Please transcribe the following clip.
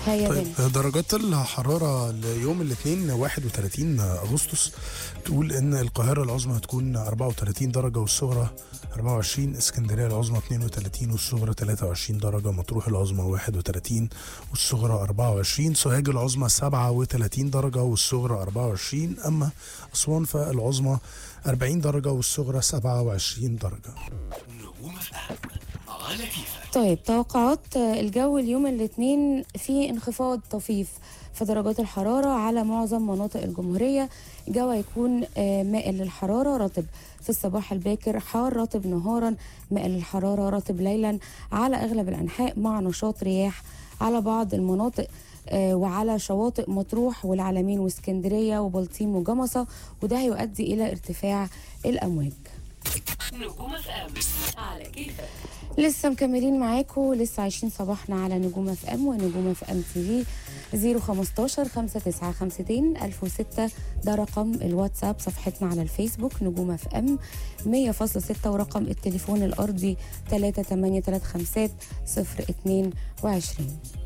هيا طيب بنا درجات الحرارة ليوم الاثنين 31 أغسطس تقول إن القاهرة العظمى هتكون 34 درجة والصغرى 24 اسكندرية العظمى 32 والصغرى 23 درجة مطروح العظمى 31 والصغرى 24 سوهاج العظمى 37 درجة والصغرى 24 أما أسوان فالعظمى 40 درجة والصغرى 27 درجة نجوم اف ام على كيفك طيب توقعات الجو اليوم الاثنين في انخفاض طفيف في درجات الحرارة على معظم مناطق الجمهورية الجو هيكون آه، مائل للحرارة رطب في الصباح الباكر حار رطب نهارا مائل للحرارة رطب ليلا على أغلب الأنحاء مع نشاط رياح على بعض المناطق آه، وعلى شواطئ مطروح والعلمين واسكندرية وبلطيم وجمصة وده هيؤدي إلى ارتفاع الأمواج نجوم اف ام على كيفك لسه مكملين معاكم لسه عايشين صباحنا على نجوم اف ام ونجوم اف ام تي في 015 5952 1006 ده رقم الواتساب صفحتنا على الفيسبوك نجوم اف ام 100.6 ورقم التليفون الارضي 38350 022